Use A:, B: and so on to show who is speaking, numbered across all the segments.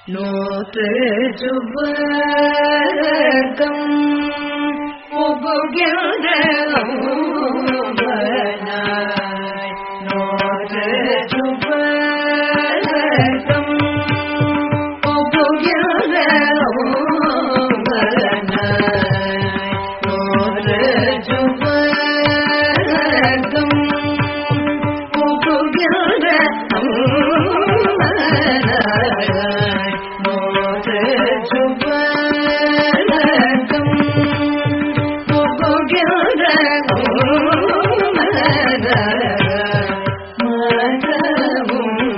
A: நூற்று சுபர்க்கம் புகுகின்ற ஒவ்வனாய். நூற்று சுபர்க்கம் புகுகின்ற ஒவ்வனாய். நூற்று சுபர்க்கம் புகுகின்ற ஒவ்வனாய். நூற்று சுபர்க்கம் புகுகின்ற மனமும்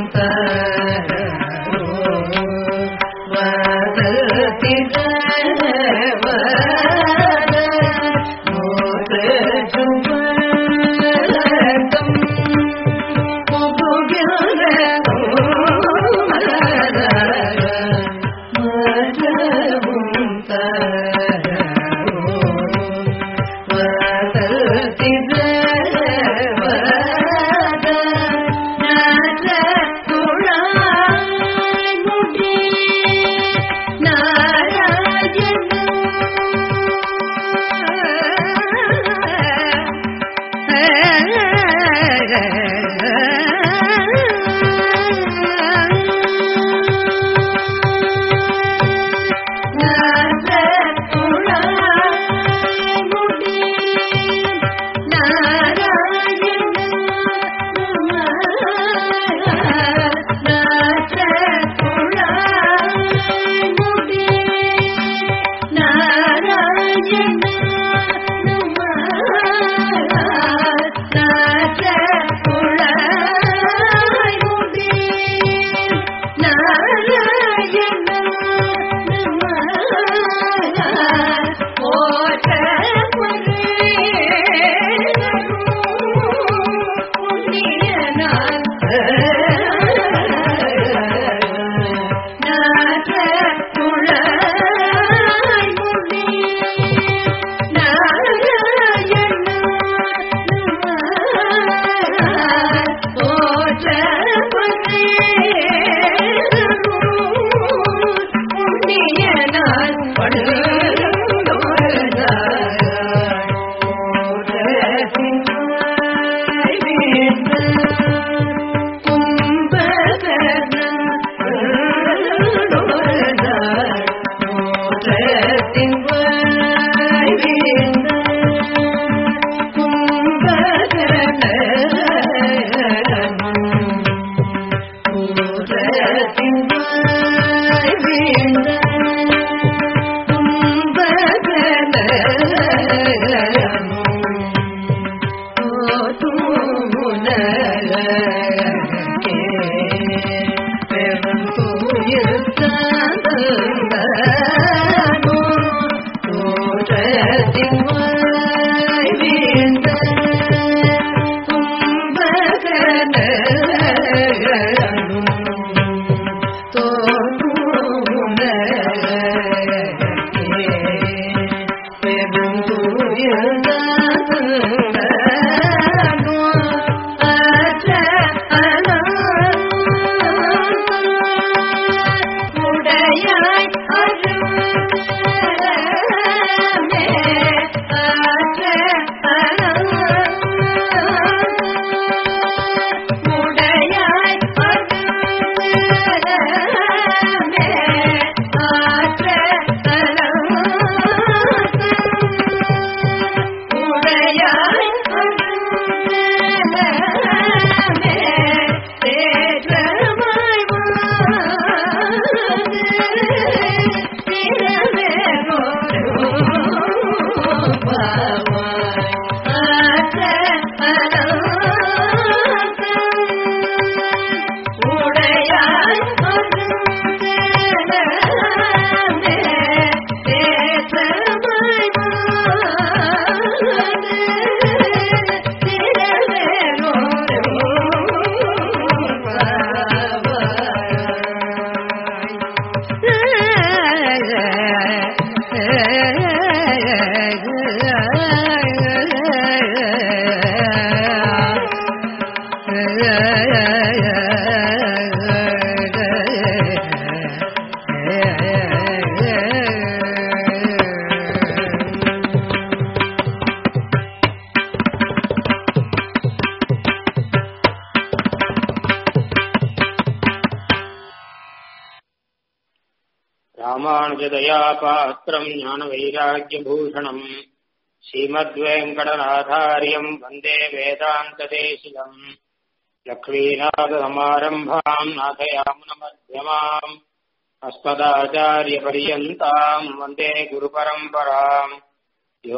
B: ராமானுஜதயா பாத்திரம் ஞானவைராக்கியபூஷணம் ஸ்ரீமத்வேங்கடநாதாரியம் வந்தே வேதாந்ததேசிகம் லக்ஷ்மீநாதசமாரம்பாம் நாதயாமுனமध्यமாம் अस्मदाचार्यपर्यन्ताम् वन्दे गुरुपरम्पराम् यो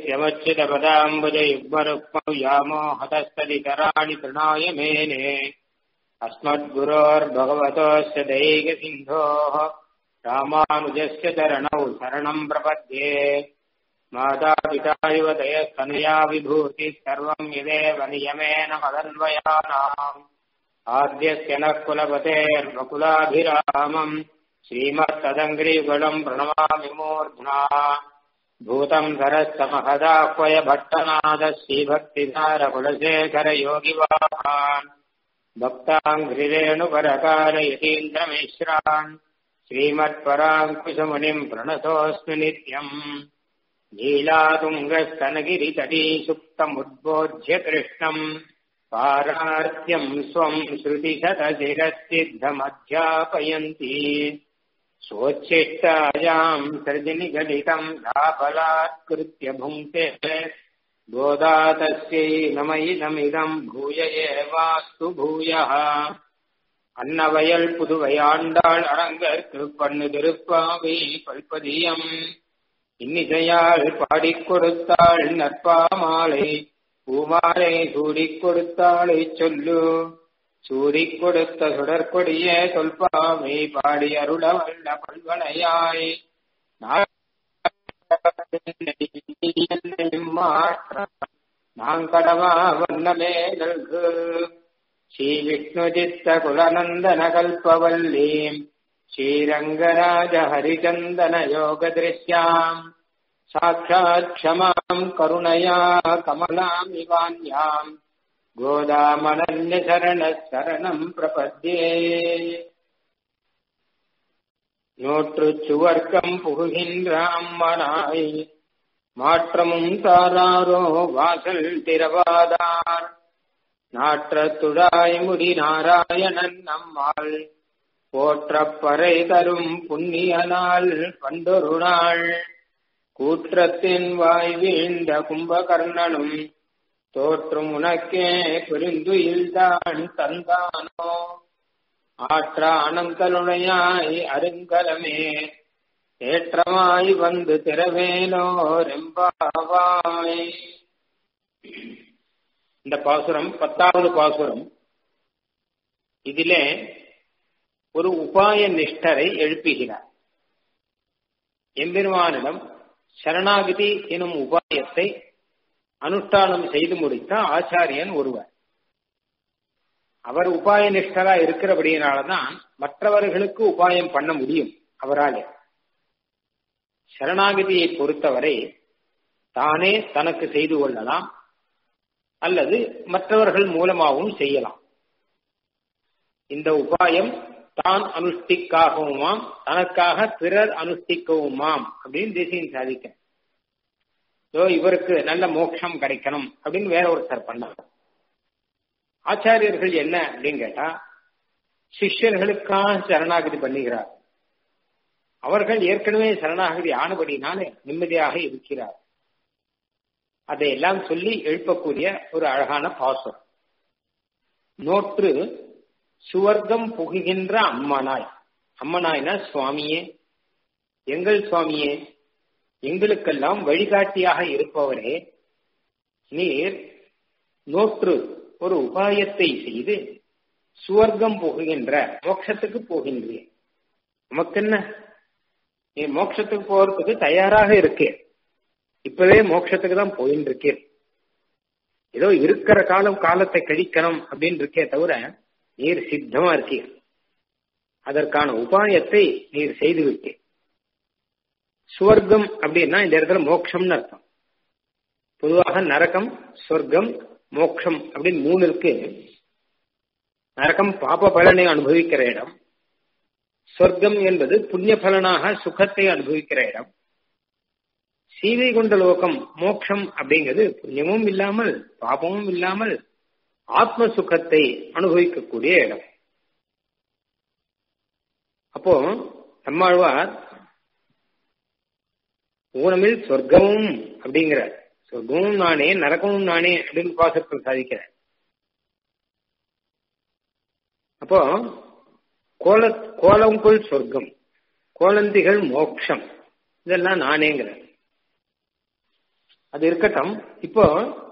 B: नित्यमच्युतपदाम्बुजयुग्मरुक्मव्यामोहतस्तदितराणि तृणाय मेने अस्मद्गुरोर्भगवतोऽस्य दैकसिन्धोः रामानुजस्य चरणौ शरणम् प्रपद्ये मातापिता युवतयस्तनया विभूतिः सर्वम् यदेव नियमेन मदन्वयानाम् आद्यस्य नः कुलपतेर्वकुलाभिरामम् श्रीमत्तदङ्ग्रियुगलम् प्रणमामि मूर्ध्ना भूतम् धरस्तमहदाह्वय भट्टनाद श्रीभक्तिधारकुलशेखरयोगिवाहान् भक्ताङ्घ्रिरेणुपरकालयतीन्द्रमिश्रान् श्रीमत्पराङ्कुशमुनिम् प्रणतोऽस्मि नित्यम् नीलातुङ्गस्तनगिरितटी सुप्तमुद्बोध्य कृष्णम् पारार्त्यम् स्वम् श्रुतिशतशिरसिद्धमध्यापयन्ति स्वोच्छिष्टायाम् सृजनिगलितम् लाफलात्कृत्य भुङ्क्ते गोदातस्यै नमयिदमिदम् भूय एवास्तु भूयः அன்னவயல் புதுவையாண்டாள் அரங்கற்கு பண்ணு திருப்பாவை பல்பதியம் இன்னிசையாள் பாடிக் கொடுத்தாள் நற்பாமாலை பூமாலை சூடிக் கொடுத்தாளை சொல்லு சூடிக் கொடுத்த சுடற்கொடியே தொல்பாவை பாடி அருள வல்ல பல்வனையாய் நாங்கடவா வண்ணமே நல்கு ஸ்ரீ விஷ்ணுஜித்த குலநந்தன கல்பவல்லி ஸ்ரீரங்கராஜ ஹரிச்சந்தன யோக திருஷ்யாம் साक्षात् क्षमाम् करुणया कमलामिवान्याम् गोदामनन्यशरणः शरणम् प्रपद्ये நோற்றுச்சுவர்க்கம் புகுகின்ற அம்மனாய் மாற்றமும் தாராரோ வாசல் திரவாதார் நாற்றத்துடாய் முடி நாராயணன் நம்மால் போற்றப்பறை தரும் புண்ணிய நாள் பண்டொரு நாள் கூற்றத்தின் வாய் வீழ்ந்த கும்பகர்ணனும் தோற்றும் உனக்கே பெருந்துயில்தான் தந்தானோ ஆற்ற அனந்தலுடையாய் அருங்கலமே ஏற்றமாய் வந்து திறவேலோ ரெம்பாவாய் இந்த பாசுரம் பத்தாவது பாசுரம் இதிலே ஒரு உபாய நிஷ்டரை எழுப்புகிறார் எம்பெருமானிடம் சரணாகதி எனும் உபாயத்தை அனுஷ்டானம் செய்து முடித்த ஆச்சாரியன் ஒருவர் அவர் உபாய நிஷ்டரா இருக்கிறபடியினாலதான் மற்றவர்களுக்கு உபாயம் பண்ண முடியும் அவராலே சரணாகதியை பொறுத்தவரை தானே தனக்கு செய்து கொள்ளலாம் அல்லது மற்றவர்கள் மூலமாகவும் செய்யலாம் இந்த உபாயம் தான் அனுஷ்டிக்காகவுமாம் தனக்காக பிறர் அனுஷ்டிக்கவுமாம் அப்படின்னு தேசியம் சாதிக்க ஸோ இவருக்கு நல்ல மோட்சம் கிடைக்கணும் அப்படின்னு வேற ஒருத்தர் பண்ணார் ஆச்சாரியர்கள் என்ன அப்படின்னு கேட்டா சிஷ்யர்களுக்காக சரணாகதி பண்ணுகிறார் அவர்கள் ஏற்கனவே சரணாகதி ஆனபடினாலே நிம்மதியாக இருக்கிறார் அதையெல்லாம் சொல்லி எழுப்பக்கூடிய ஒரு அழகான பாசம் நோற்று சுவர்க்கம் புகுகின்ற அம்மனாய் அம்மனாய்னா சுவாமியே எங்கள் சுவாமியே எங்களுக்கெல்லாம் வழிகாட்டியாக இருப்பவரே நீர் நோற்று ஒரு உபாயத்தை செய்து சுவர்க்கம் போகுகின்ற மோட்சத்துக்கு போகின்றேன் நமக்கு என்ன நீ மோட்சத்துக்கு போறதுக்கு தயாராக இருக்கேன் இப்பவே மோட்சத்துக்கு தான் போயின்னு இருக்கேன் ஏதோ இருக்கிற காலம் காலத்தை கழிக்கணும் அப்படின்னு இருக்கே தவிர நீர் சித்தமா இருக்கீர் அதற்கான உபாயத்தை நீர் செய்து விட்டீர் சுவர்க்கம் அப்படின்னா இந்த இடத்துல மோட்சம்னு அர்த்தம் பொதுவாக நரகம் சொர்க்கம் மோட்சம் அப்படின்னு மூணு இருக்கு நரகம் பாப பலனை அனுபவிக்கிற இடம் சொர்க்கம் என்பது புண்ணிய பலனாக சுகத்தை அனுபவிக்கிற இடம் சீதை கொண்ட லோகம் மோட்சம் அப்படிங்கிறது புண்ணியமும் இல்லாமல் பாபமும் இல்லாமல் ஆத்ம சுகத்தை அனுபவிக்கக்கூடிய இடம் அப்போ நம்மாழ்வார் ஊனமில் சொர்க்கமும் அப்படிங்கிற சொர்க்கமும் நானே நரகமும் நானே அப்படின்னு பாசத்தில் சாதிக்கிறேன் அப்போ கோல கோலங்குள் சொர்க்கம் கோலந்திகள் மோக்ஷம் இதெல்லாம் நானேங்கிற அது இருக்கட்டும் இப்போ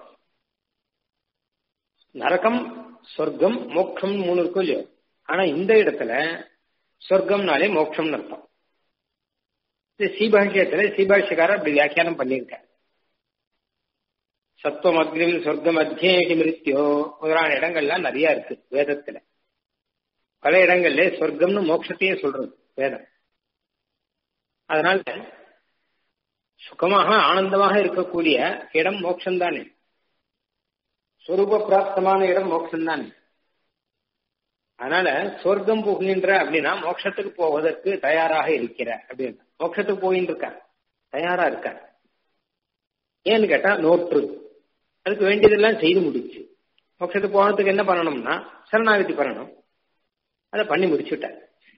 B: நரகம் சொர்க்கம் மோட்சம் மூணு இருக்கும் இல்லையோ ஆனா இந்த இடத்துல சொர்க்கம்னாலே மோட்சம்னு அர்த்தம் இது சீபாஷ்யத்துல சீபாஷ்யக்காரர் அப்படி வியாக்கியானம் பண்ணியிருக்கார் சத்துவம் அக்னிம் சொர்க்கம் அத்தியேகி மிருத்தியோ முதலான இடங்கள்லாம் நிறைய இருக்கு வேதத்துல பல இடங்கள்ல சொர்க்கம்னு மோட்சத்தையே சொல்றது வேதம் அதனால சுகமாக ஆனந்தமாக இருக்கக்கூடிய இடம் மோட்சம் தானே சொரூப பிராப்தமான இடம் மோட்சம் தானே அதனால சொர்க்கம் புகுகின்ற அப்படின்னா மோட்சத்துக்கு போவதற்கு தயாராக இருக்கிற அப்படின்னு மோட்சத்துக்கு போயின்னு இருக்க தயாரா இருக்க ஏன்னு கேட்டா நோற்று அதுக்கு வேண்டியதெல்லாம் செய்து முடிச்சு மோட்சத்துக்கு போனதுக்கு என்ன பண்ணணும்னா சரணாகதி பண்ணணும் அதை பண்ணி முடிச்சுட்டார்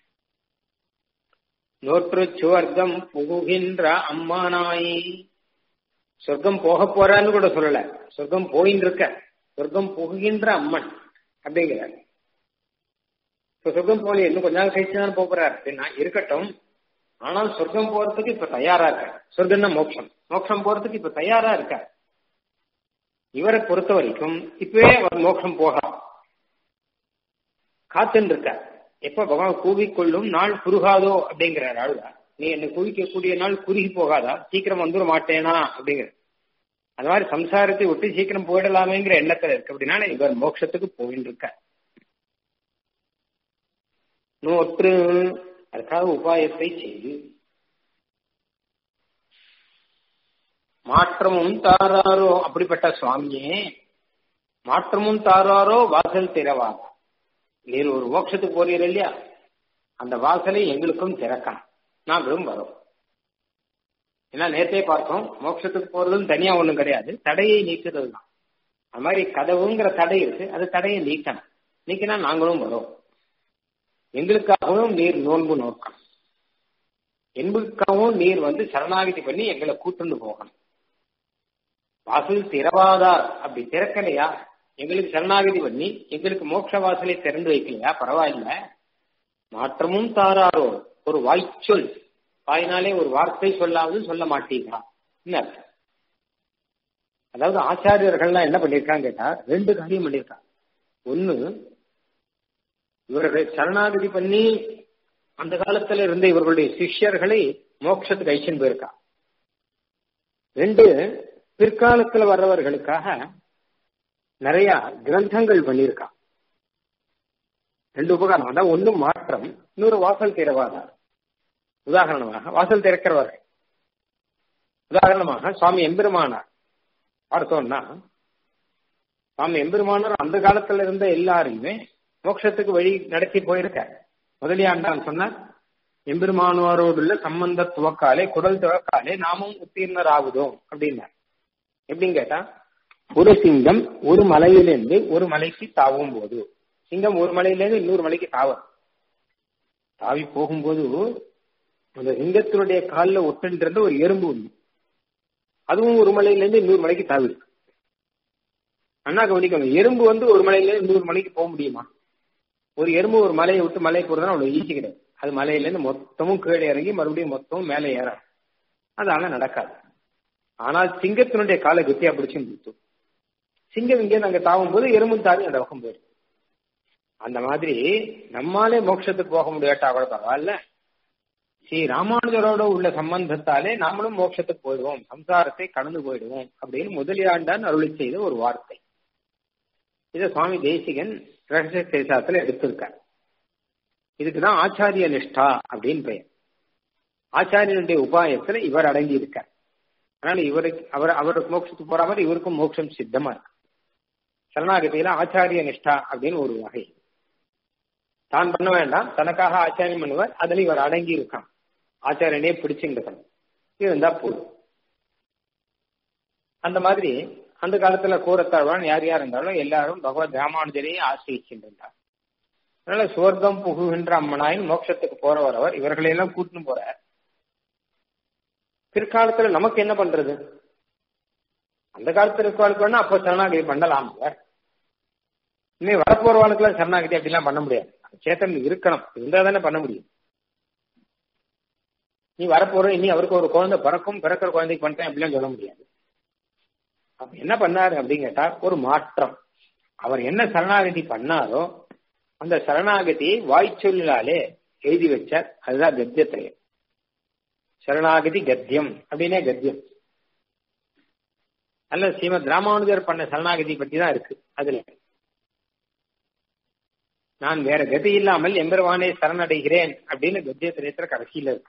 B: நோற்று சுவர்க்கம் புகுகின்ற அம்மானாயி சொர்க்கம் போக போறான்னு கூட சொல்லல சொர்க்கம் போயின்னு இருக்க சொர்க்கம் புகுகின்ற அம்மன் அப்படிங்கிறார் இப்ப சொர்க்கம் போல இன்னும் கொஞ்ச நாள் கழிச்சு தான் போறாரு அப்படின்னா இருக்கட்டும் ஆனால் சொர்க்கம் போறதுக்கு இப்ப தயாரா இருக்க சொர்க்கம் தான் மோட்சம் மோட்சம் போறதுக்கு இப்ப தயாரா இருக்க இவரை பொறுத்த வரைக்கும் இப்பவே அவர் மோட்சம் போகலாம் காத்துன்னு இருக்க எப்ப பகவான் கூவிக்கொள்ளும் நாள் குறுகாதோ அப்படிங்கிறார் ஆளுதா நீ என்னை குவிக்கக்கூடிய நாள் குறுகி போகாதா சீக்கிரம் வந்துட மாட்டேனா அப்படிங்கிற அந்த மாதிரி சம்சாரத்தை விட்டு சீக்கிரம் போயிடலாமேங்கிற எண்ணத்துல இருக்கு அப்படின்னா இவர் மோட்சத்துக்கு போயின்னு இருக்க நூற்று அதுக்காக உபாயத்தை செய்து மாற்றமும் தாராரோ அப்படிப்பட்ட சுவாமியே மாற்றமும் தாராரோ வாசல் திறவாதா நீர் ஒரு மோட்சத்துக்கு போறீர் இல்லையா அந்த வாசலை எங்களுக்கும் திறக்கணும் நாங்களும் வரோம் ஏன்னா நேத்தே பார்த்தோம் மோட்சத்துக்கு போறதும் தனியா ஒண்ணும் கிடையாது தடையை நீக்குறது தான் அது மாதிரி கதவுங்கிற தடை இருக்கு அது தடையை நீக்கணும் நீக்கினா நாங்களும் வரோம் எங்களுக்காகவும் நீர் நோன்பு நோக்கணும் என்பதுக்காகவும் நீர் வந்து சரணாகதி பண்ணி எங்களை கூட்டுண்டு போகணும் வாசல் திறவாதார் அப்படி திறக்கலையா எங்களுக்கு சரணாகதி பண்ணி எங்களுக்கு மோட்ச வாசலை திறந்து வைக்கலையா பரவாயில்ல மாற்றமும் தாராரோ ஒரு வாய்ச்சொல் வாயினாலே ஒரு வார்த்தை சொல்லாவது சொல்ல மாட்டீங்களா அர்த்தம் அதாவது ஆச்சாரியர்கள்லாம் என்ன பண்ணிருக்காங்க கேட்டா ரெண்டு காரியம் பண்ணிருக்காங்க ஒன்னு இவர்கள் சரணாகதி பண்ணி அந்த காலத்துல இருந்த இவர்களுடைய சிஷ்யர்களை மோட்சத்துக்கு ஐச்சன் போயிருக்கா ரெண்டு பிற்காலத்துல வர்றவர்களுக்காக நிறைய கிரந்தங்கள் பண்ணியிருக்கா ரெண்டு உபகாரம் அதான் ஒன்று மாற்றம் இன்னொரு வாசல் திறவாதார் உதாரணமாக வாசல் திறக்கிறவர்கள் உதாரணமாக சுவாமி எம்பெருமானார் பார்த்தோம்னா சுவாமி எம்பெருமானார் அந்த காலத்துல இருந்த எல்லாரையுமே மோட்சத்துக்கு வழி நடத்தி போயிருக்க முதலியாண்டான் சொன்னார் எம்பெருமானோரோடுள்ள சம்பந்த துவக்காலே குடல் துவக்காலே நாமும் உத்தீர்ணராகுதோம் அப்படின்னார் எப்படின்னு கேட்டா ஒரு சிங்கம் ஒரு மலையிலிருந்து ஒரு மலைக்கு தாவும் போது சிங்கம் ஒரு மலையிலிருந்து இன்னொரு மலைக்கு தாவும் தாவி போகும்போது அந்த சிங்கத்தினுடைய காலில் ஒட்டுன்ற ஒரு எறும்பு உண்டு அதுவும் ஒரு மலையிலேருந்து இன்னொரு மலைக்கு தாவி இருக்கு அண்ணா கவனிக்கணும் எறும்பு வந்து ஒரு மலையிலேருந்து இன்னொரு மலைக்கு போக முடியுமா ஒரு எறும்பு ஒரு மலையை விட்டு மலை போறதுனா அவ்வளவு ஈஸி கிடையாது அது மலையிலேருந்து மொத்தமும் கீழே இறங்கி மறுபடியும் மொத்தமும் மேலே ஏற அதனால நடக்காது ஆனால் சிங்கத்தினுடைய காலை கத்தியா பிடிச்சு முடித்து சிங்கம் இங்கே நாங்க தாவும் போது எறும்பு தாவி அந்த பக்கம் போயிடும் அந்த மாதிரி நம்மாலே மோட்சத்துக்கு போக முடியாட்டா கூட பரவாயில்ல ஸ்ரீ ராமானுஜரோட உள்ள சம்பந்தத்தாலே நாமளும் மோட்சத்துக்கு போயிடுவோம் சம்சாரத்தை கடந்து போயிடுவோம் அப்படின்னு முதலியாண்டான் அருளி செய்த ஒரு வார்த்தை இதை சுவாமி தேசிகன் ரகசிய தேசாத்துல எடுத்திருக்கார் இதுக்குதான் ஆச்சாரிய நிஷ்டா அப்படின்னு பெயர் ஆச்சாரியனுடைய உபாயத்துல இவர் அடங்கி இருக்கார் அதனால இவருக்கு அவர் அவருக்கு மோட்சத்துக்கு போற மாதிரி இவருக்கும் மோட்சம் சித்தமா இருக்கு சரணாகதியில ஆச்சாரிய நிஷ்டா அப்படின்னு ஒரு வகை தான் பண்ண வேண்டாம் தனக்காக ஆச்சாரியம் பண்ணுவார் அதுல இவர் அடங்கி இருக்கான் ஆச்சாரியனே பிடிச்சுருக்கணும் இருந்தா போதும் அந்த மாதிரி அந்த காலத்துல கூறத்தாழ்வான் யார் யார் இருந்தாலும் எல்லாரும் பகவத் ராமானுஜரையே ஆசிரியிருக்கின்றார் அதனால சுவர்க்கம் புகுகின்ற அம்மனாயின் மோட்சத்துக்கு போறவர் அவர் இவர்களையெல்லாம் கூட்டின்னு போறார் பிற்காலத்துல நமக்கு என்ன பண்றது அந்த காலத்துல இருக்கவாளுக்கு வேணா அப்போ சரணாகதி பண்ணலாம் இனிமே வரப்போறவாளுக்குலாம் சரணாகதி அப்படிலாம் பண்ண முடியாது சேத்தன் இருக்கணும் இருந்தா தானே பண்ண முடியும் நீ வரப்போற இனி அவருக்கு ஒரு குழந்தை பிறக்கும் பிறக்கிற குழந்தைக்கு பண்ணிட்டேன் அப்படிலாம் சொல்ல முடியாது அப்ப என்ன பண்ணாரு அப்படின்னு கேட்டா ஒரு மாற்றம் அவர் என்ன சரணாகதி பண்ணாரோ அந்த சரணாகதி வாய்ச்சொல்லாலே எழுதி வச்சார் அதுதான் கத்தியத்திரயம் சரணாகதி கத்தியம் அப்படின்னே கத்தியம் அல்ல ஸ்ரீமத் ராமானுஜர் பண்ண சரணாகதி பத்தி தான் இருக்கு அதுல நான் வேற கதி இல்லாமல் எம்பெருவானே சரணடைகிறேன் அப்படின்னு கத்தியத்திரயத்துல கடைசியில இருக்கு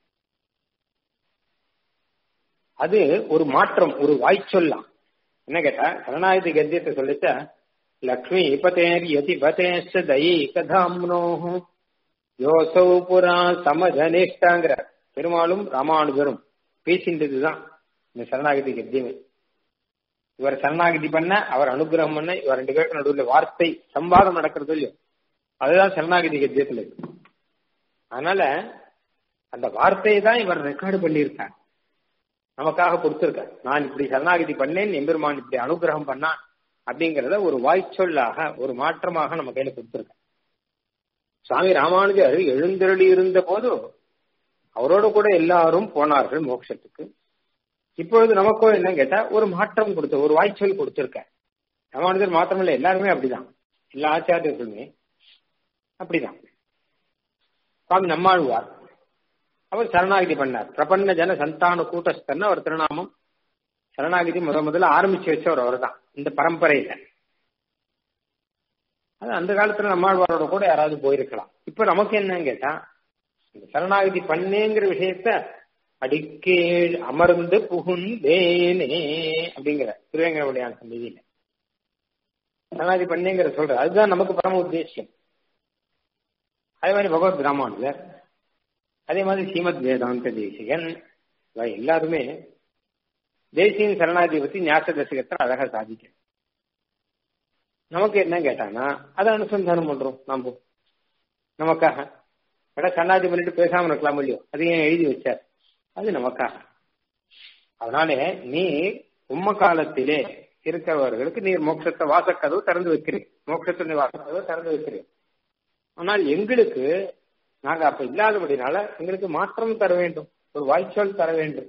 B: அது ஒரு மாற்றம் ஒரு வாய்ச்சொல்லாம் என்ன கேட்டா சரணாகதி கத்தியத்தை சொல்லிச்சா லக்ஷ்மி பதேர் யதி பதேஷ தயி கதாம்னோ யோசௌ புரா சமதனிஷ்டாங்கிற பெருமாளும் ராமானுஜரும் பேசின்றதுதான் இந்த சரணாகதி கத்தியமே இவர் சரணாகதி பண்ண அவர் அனுகிரகம் பண்ண இவர் ரெண்டு பேருக்கு நடுவில் வார்த்தை சம்பாதம் நடக்கிறது இல்லையோ அதுதான் சரணாகதி கத்தியத்துல இருக்கு அதனால அந்த வார்த்தையை தான் இவர் ரெக்கார்டு பண்ணியிருக்கார் நமக்காக கொடுத்திருக்கார் நான் இப்படி சரணாகதி பண்ணேன் எம்பெருமான் இப்படி அனுகிரகம் பண்ணான் அப்படிங்கறத ஒரு வாய்ச்சொல்லாக ஒரு மாற்றமாக நம்ம கையில கொடுத்திருக்கார் சுவாமி ராமானுஜர் எழுந்தருளி இருந்த போது அவரோட கூட எல்லாரும் போனார்கள் மோட்சத்துக்கு இப்பொழுது நமக்கோ என்ன கேட்டா ஒரு மாற்றம் கொடுத்த ஒரு வாய்ச்சொல் கொடுத்திருக்க ராமானுஜர் மாத்திரமில்ல எல்லாருமே அப்படிதான் எல்லா ஆச்சாரியர்களுமே அப்படிதான் சுவாமி நம்மாழ்வார் அவர் சரணாகிதி பண்ணார் பிரபன்ன ஜன சந்தான கூட்டஸ்தர்னு அவர் திருநாமம் சரணாகிதி முத முதல்ல ஆரம்பிச்சு வச்சவர் அவர் தான் இந்த பரம்பரையில அது அந்த காலத்துல நம்மாழ்வாரோட கூட யாராவது போயிருக்கலாம் இப்ப நமக்கு என்னன்னு கேட்டா இந்த சரணாகிதி பண்ணேங்கிற விஷயத்த அடிக்கீழ் அமர்ந்து புகுந்தேனே அப்படிங்கிற திருவேங்கடவுடையான் சந்நிதியில சரணாகிதி பண்ணேங்கிற சொல்ற அதுதான் நமக்கு பரம உத்தேசியம் அதே மாதிரி பகவத் ராமானுஜர் அதே மாதிரி ஸ்ரீமத் வேதாந்த தேசிகன் எல்லாருமே தேசியின் சரணாதியை பத்தி ஞாச தசகத்தை அழகா சாதிக்க நமக்கு என்ன கேட்டானா அதை அனுசந்தானம் பண்றோம் நாம நமக்காக எடா சரணாதி பண்ணிட்டு பேசாம இருக்கலாம் இல்லையோ அதையும் எழுதி வச்சார் அது நமக்காக அதனால நீ உம்ம காலத்திலே இருக்கிறவர்களுக்கு நீர் மோட்சத்தை வாசக்கதவு திறந்து வைக்கிறீர் மோட்சத்தினுடைய வாசக்கதவு திறந்து வைக்கிறீர் ஆனால் எங்களுக்கு நாங்க அப்ப இல்லாதபடினால எங்களுக்கு மாற்றம் தர வேண்டும் ஒரு வாய்ச்சொல் தர வேண்டும்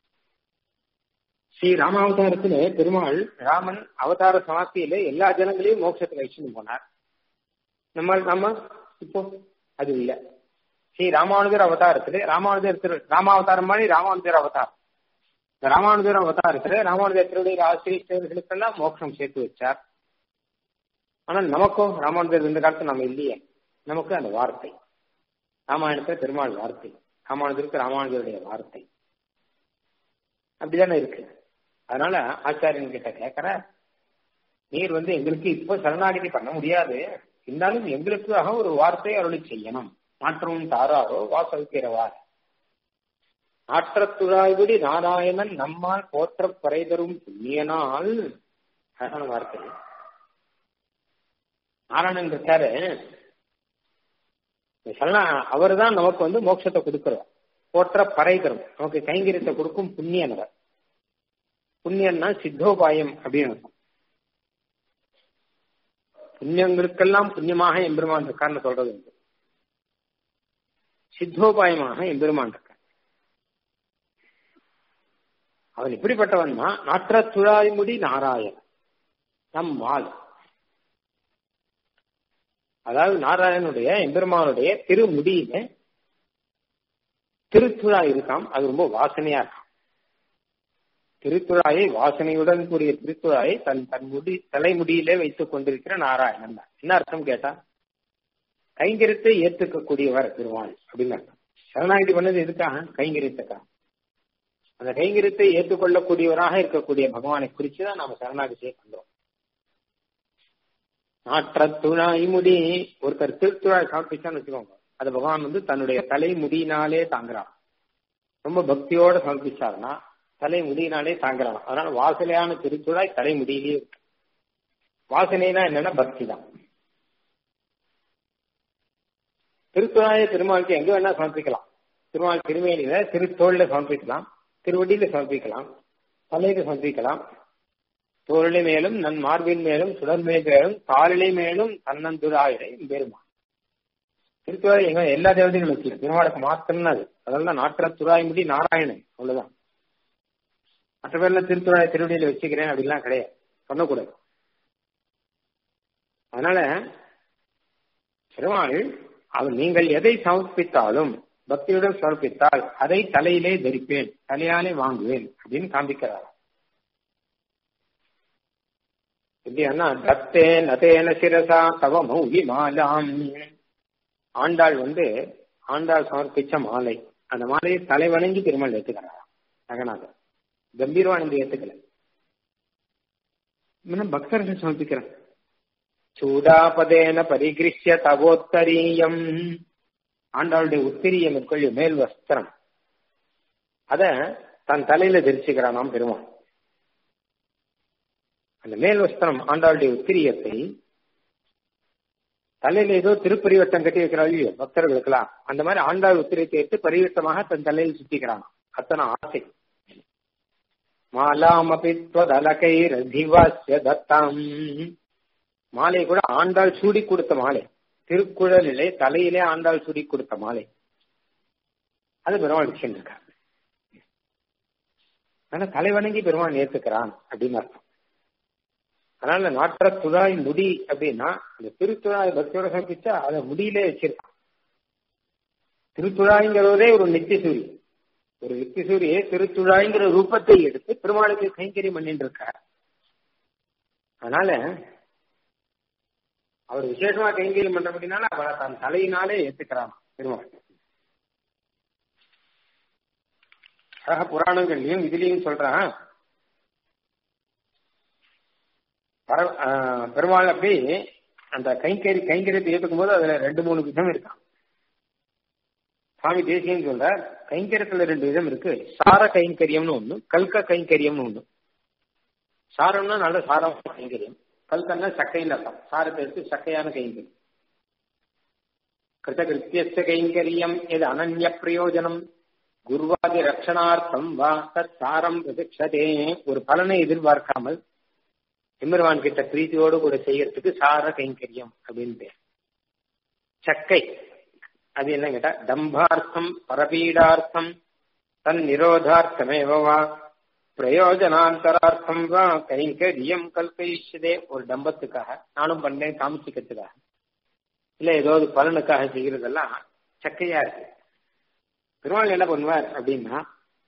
B: ஸ்ரீ ராமாவதாரத்திலே பெருமாள் ராமன் அவதார சமாப்தியில எல்லா ஜனங்களையும் மோட்சத்துல வச்சுன்னு போனார் நம்ம நம்ம இப்போ அது இல்ல ஸ்ரீ ராமானுஜர் அவதாரத்திலே ராமானுஜர் திரு ராமாவதாரம் மாதிரி ராமானுஜர் அவதாரம் இந்த ராமானுஜர் அவதாரத்திலே ராமானுஜர் திருடைய ஆசிரியர்களுக்கெல்லாம் மோட்சம் சேர்த்து வச்சார் ஆனால் நமக்கும் ராமானுஜர் இந்த காலத்துல நம்ம இல்லையே நமக்கு அந்த வார்த்தை ராமாயணத்துல பெருமாள் வார்த்தை ராமானுஜருக்கு ராமானுஜருடைய வார்த்தை அப்படிதானே இருக்கு அதனால ஆச்சாரியன் கிட்ட கேக்குற நீர் வந்து எங்களுக்கு இப்ப சரணாகிதி பண்ண முடியாது இருந்தாலும் எங்களுக்காக ஒரு வார்த்தை அருளி செய்யணும் மாற்றமும் தாராரோ வாசவிக்கிறவார் ஆற்றத்துழாய்விடி நாராயணன் நம்மால் போற்ற பறைதரும் புண்ணியனால் அழகான வார்த்தை நாராயணன் இருக்காரு அவர் தான் நமக்கு வந்து மோட்சத்தை கொடுக்கிறவர் போற்ற பறைதரும் நமக்கு கைங்கரியத்தை கொடுக்கும் புண்ணியனவர் புண்ணியம்னா சித்தோபாயம் அப்படின்னு அர்த்தம் புண்ணியங்களுக்கெல்லாம் புண்ணியமாக எம்பெருமான் இருக்கான்னு சொல்றது உண்டு சித்தோபாயமாக எம்பெருமான் இருக்கான் அவன் எப்படிப்பட்டவன்னா நாற்ற துழாய்முடி நாராயணன் நம் மால் அதாவது நாராயணனுடைய எம்பெருமானுடைய திருமுடியில திருத்துழாய் இருக்காம் அது ரொம்ப வாசனையா இருக்காம் திருத்துழாயை வாசனையுடன் கூடிய திருத்துழாயை தன் தன் முடி தலைமுடியிலே வைத்துக் கொண்டிருக்கிற நாராயணன் தான் என்ன அர்த்தம் கேட்டா கைங்கரியத்தை ஏத்துக்கக்கூடியவர் பெருமாள் அப்படின்னு அர்த்தம் சரணாகிதி பண்ணது எதுக்காக கைங்கரியத்துக்காக அந்த கைங்கரியத்தை ஏற்றுக்கொள்ளக்கூடியவராக இருக்கக்கூடிய பகவானை குறிச்சுதான் நாம சரணாகிதியை பண்றோம் நாற்றத்துழாய் முடி ஒருத்தர் திருத்துழாய் சமர்ப்பிச்சான்னு வச்சுக்கோங்க அது பகவான் வந்து தன்னுடைய தலை முடியினாலே தாங்குறான் ரொம்ப பக்தியோட சமர்ப்பிச்சாருன்னா தலை முடியினாலே தாங்குறான் அதனால வாசனையான திருத்துழாய் தலை முடியிலே இருக்கு வாசனைனா என்னன்னா பக்தி தான் திருத்துழாய திருமாலுக்கு எங்க வேணா சமர்ப்பிக்கலாம் திருமால் திருமேனியில திருத்தோல்ல சமர்ப்பிக்கலாம் திருவடியில சமர்ப்பிக்கலாம் தலையில சமர்ப்பிக்கலாம் தோளிலை மேலும் நன் மார்பின் மேலும் சுடர்மே மேலும் காலிலை மேலும் தன்னந்துராயிடை பெருமா திருத்துறை எங்க எல்லா தேவதைகளும் வச்சு பெருமாளுக்கு மாத்திரம் அது அதெல்லாம் நாட்டுற துறாய்முடி நாராயணன் அவ்வளவுதான் மற்ற பேர்ல திருத்துறாய் திருவடியில வச்சுக்கிறேன் அப்படிலாம் கிடையாது பண்ணக்கூடாது அதனால பெருமாள் அவர் நீங்கள் எதை சமர்ப்பித்தாலும் பக்தியுடன் சமர்ப்பித்தால் அதை தலையிலே தரிப்பேன் தலையாலே வாங்குவேன் அப்படின்னு காண்பிக்கிறார் எப்படின்னா தத்தே நதேன சிரசா தவ மௌகி மாலாம் ஆண்டாள் வந்து ஆண்டாள் சமர்ப்பிச்ச மாலை அந்த மாலையை தலை வணங்கி பெருமாள் ஏத்துக்கிறாரா ரங்கநாதர் கம்பீரவானந்தி ஏத்துக்கல இன்னும் பக்தர்கள் சமர்ப்பிக்கிறார் சூடாபதேன பரிகிருஷ்ய தவோத்தரீயம் ஆண்டாளுடைய உத்திரியம் கொள்ளு மேல் வஸ்திரம் அத தன் தலையில தரிச்சுக்கிறானாம் பெருமாள் அந்த மேல் வஸ்திரம் ஆண்டாளுடைய உத்திரியத்தை தலையில ஏதோ திருப்பரிவட்டம் கட்டி வைக்கிறாள் இல்லையோ பக்தர்களுக்கெல்லாம் அந்த மாதிரி ஆண்டாள் உத்திரியத்தை எடுத்து பரிவட்டமாக தன் தலையில் சுத்திக்கிறானாம் அத்தனை ஆசை மாலாமபி ரதிவாசிய தத்தாம் மாலை கூட ஆண்டாள் சூடி கொடுத்த மாலை திருக்குழலிலே தலையிலே ஆண்டாள் சூடி கொடுத்த மாலை அது பெருமாள் சென்றிருக்கார் ஆனா தலை வணங்கி பெருமாள் ஏத்துக்கிறான் அப்படின்னு அர்த்தம் அதனால நாற்ற துழாய் முடி அப்படின்னா அந்த திருத்துழாய் பக்தியோட சமர்ப்பிச்சா அதை முடியிலே வச்சிருக்கான் திருத்துழாய்ங்கிறதே ஒரு நித்திய சூரி ஒரு நித்திய சூரியை திருத்துழாய்ங்கிற ரூபத்தை எடுத்து பெருமாளுக்கு கைங்கரியம் பண்ணிட்டு இருக்கார் அதனால அவர் விசேஷமா கைங்கரியம் பண்ற அப்படின்னால அவரை தன் தலையினாலே ஏத்துக்கிறான் பெருமாள் அழக புராணங்கள்லயும் இதுலயும் சொல்றான் பெருமாள் அப்படி அந்த கைங்கறி கைங்கரியத்தை ஏற்றுக்கும் போது அதுல ரெண்டு மூணு விதம் இருக்கான் சுவாமி தேசியம் சொல்ற கைங்கரியத்துல ரெண்டு விதம் இருக்கு சார கைங்கரியம்னு ஒண்ணு கல்க கைங்கரியம்னு ஒண்ணு சாரம்னா நல்ல சாரமான கைங்கரியம் கல்கன்னா சக்கைன்னு அர்த்தம் சாரத்தை எடுத்து சக்கையான கைங்கரியம் கிருத்தகிருத்திய கைங்கரியம் எது அனன்ய பிரயோஜனம் குருவாதி ரட்சணார்த்தம் வா தத் சாரம் பிரதிக்ஷதே ஒரு பலனை எதிர்பார்க்காமல் எம்பெருமான் கிட்ட பிரீத்தியோடு கூட செய்யறதுக்கு சார கைங்கரியம் அப்படின்னு பேர் சக்கை அது என்ன கேட்டா தம்பார்த்தம் பரபீடார்த்தம் தன் நிரோதார்த்தமேவா பிரயோஜனாந்தரார்த்தம் வா கைங்கரியம் கல்பயிஷதே ஒரு டம்பத்துக்காக நானும் பண்ணேன் காமிச்சிக்கிறதுக்காக இல்ல ஏதாவது பலனுக்காக செய்யறதெல்லாம் சக்கையா இருக்கு பெருமாள் என்ன பண்ணுவார் அப்படின்னா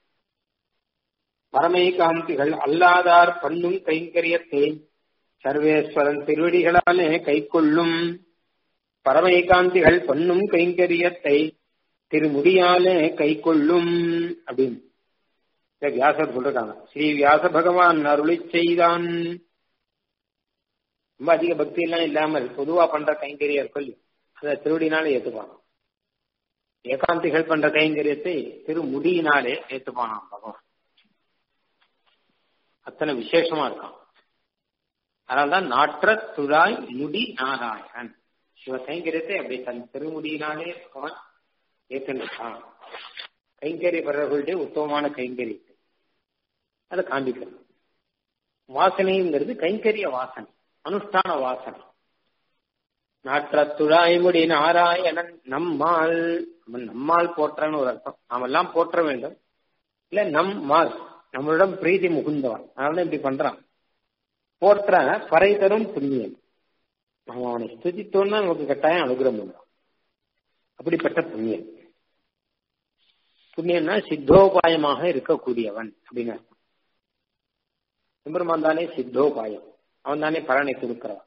B: பரமை காந்திகள் அல்லாதார் பண்ணும் கைங்கரியத்தை சர்வேஸ்வரன் திருவடிகளாலே கைக்கொள்ளும் பரமை காந்திகள் பண்ணும் கைங்கரியத்தை திருமுடியாலே கைக்கொள்ளும் அப்படின்னு வியாசர் சொல்றாங்க ஸ்ரீ வியாச பகவான் அருளி செய்தான் ரொம்ப அதிக பக்தி எல்லாம் இல்லாமல் பொதுவா பண்ற கைங்கரியம் இருக்கும் அதை திருவடினாலே ஏத்துப்பாங்க ஏகாந்திகள் பண்ற கைங்கரியத்தை திருமுடியினாலே ஏத்துப்பானாம் பகவான் அத்தனை விசேஷமா இருக்கான் அதனால்தான் நாற்ற துழாய் முடி நாராயணன் சிவ கைங்கரியத்தை அப்படி தன் திருமுடியினாலே அவன் ஏற்றிருக்கான் கைங்கரியப்படுறவர்களுடைய உத்தமமான கைங்கரியத்தை அதை காண்பிக்கணும் வாசனைங்கிறது கைங்கரிய வாசனை அனுஷ்டான வாசனை நாற்ற துழாய் முடி நாராயணன் நம்மால் நம்மால் போற்றன்னு ஒரு அர்த்தம் நாமெல்லாம் போற்ற வேண்டும் இல்ல நம்மால் நம்மளிடம் பிரீதி முகுந்தவன் அதனால இப்படி பண்றான் போற்ற பறை தரும் புண்ணியம் நம்ம அவனை ஸ்துதித்தோன்னா நமக்கு கட்டாயம் அனுகிரகம் பண்ணுவான் அப்படிப்பட்ட புண்ணியம் புண்ணியம்னா சித்தோபாயமாக இருக்கக்கூடியவன் அப்படின்னு அர்த்தம் எம்பெருமான் தானே சித்தோபாயம் அவன் தானே பலனை கொடுக்கிறவன்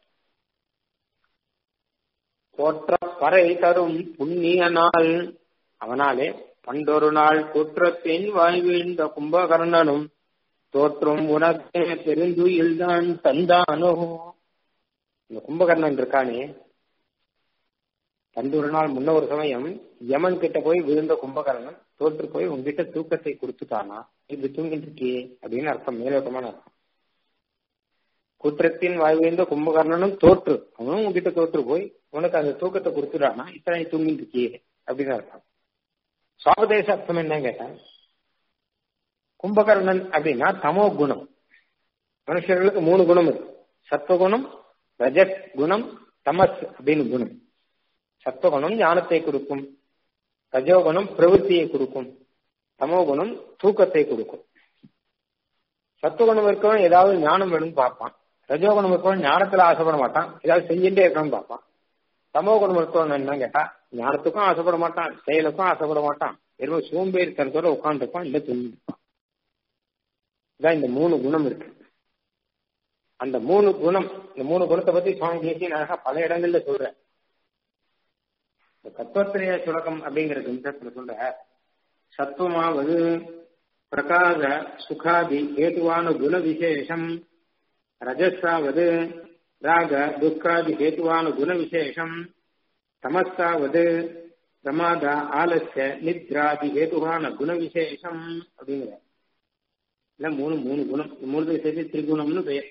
B: போற்ற பறை தரும் புண்ணிய நாள் அவனாலே பண்டொரு நாள் குற்றத்தின் வாழ்வீழ்ந்த கும்பகர்ணனும் தோற்றும் உனக்கே பெருந்துயில்தான் தந்தானோ இந்த கும்பகர்ணன் இருக்கானே பண்டொரு நாள் முன்ன ஒரு சமயம் யமன் கிட்ட போய் விழுந்த கும்பகர்ணன் தோற்று போய் உங்ககிட்ட தூக்கத்தை கொடுத்துட்டானா இப்படி தூங்கிட்டு இருக்கியே அப்படின்னு அர்த்தம் மேலோட்டமான அர்த்தம் குற்றத்தின் வாழ்விந்த கும்பகர்ணனும் தோற்று அவனும் உங்ககிட்ட தோற்று போய் உனக்கு அந்த தூக்கத்தை கொடுத்துட்டானா இத்தனை தூங்கிட்டு இருக்கியே அப்படின்னு அர்த்தம் சுவாபதேச அர்த்தம் என்ன கேட்டா கும்பகர்ணன் அப்படின்னா தமோ குணம் மனுஷர்களுக்கு மூணு குணம் இருக்கு சத்வகுணம் ரஜத் குணம் தமஸ் அப்படின்னு குணம் சத்வகுணம் ஞானத்தை கொடுக்கும் ரஜோகுணம் பிரவೃತ್ತಿயை கொடுக்கும் தமோகுணம் தூக்கத்தை கொடுக்கும் சத்துவகுணம் இருக்கவன் ஏதாவது ஞானம் வேணும்னு பார்ப்பான் ரஜோகுணம் இருக்கவன் ஞானத்துல ஆசைப்பட மாட்டான் ஏதாவது செஞ்சுட்டே இருக்கணும்னு பார்ப்பான் தமோகுணம் இருக்கவன் என்ன கேட்டா ஞானத்துக்கும் ஆசைப்பட மாட்டான் செயலுக்கும் ஆசைப்பட மாட்டான் வெறும் சோம்பேறி தனத்தோட உட்காந்துருப்பான் இல்ல தூங்கிருப்பான் இதான் இந்த மூணு குணம் இருக்கு அந்த மூணு குணம் இந்த மூணு குணத்தை பத்தி சுவாமி தேசிய அழகா பல இடங்கள்ல சொல்றேன் இந்த தத்துவத்திரைய சுலகம் அப்படிங்கிற கிரந்தத்துல சொல்ற சத்துவமாவது பிரகார சுகாதி ஹேதுவான குண விசேஷம் ரஜஸாவது ராக துக்காதி ஹேதுவான குண விசேஷம் தமஸாவது பிரமாத ஆலஸ்ய நித்ராதி ஹேதுவான குண விசேஷம் அப்படிங்கிற இல்ல மூணு மூணு குணம் மூணு சேர்த்து திரிகுணம்னு பெயர்